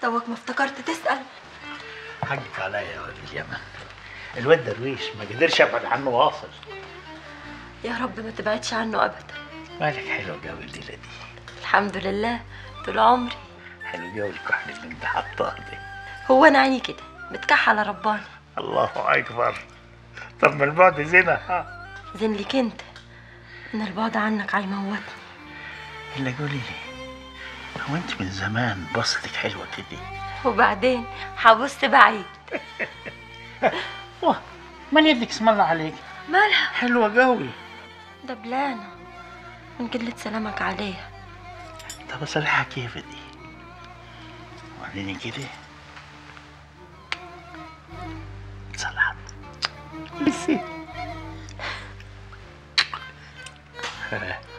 توك ما افتكرت تسأل حقك عليا يا واد اليمن الواد درويش ما قدرش ابعد عنه واصل يا رب ما تبعدش عنه أبدا مالك حلو جو الليله دي الحمد لله طول عمري حلو جو الكحل اللي انت حاطاه دي هو أنا عيني كده متكحلة رباني الله اكبر طب ما البعد زنا ها زين ليك انت ان البعد عنك هيموتني الا قولي لي هو انت من زمان بصتك حلوه كده وبعدين هبص بعيد واه مال يدك اسم الله عليك مالها حلوه قوي دبلانة من قلة سلامك عليها طب اصلحها كيف دي وريني كده صلحت لسه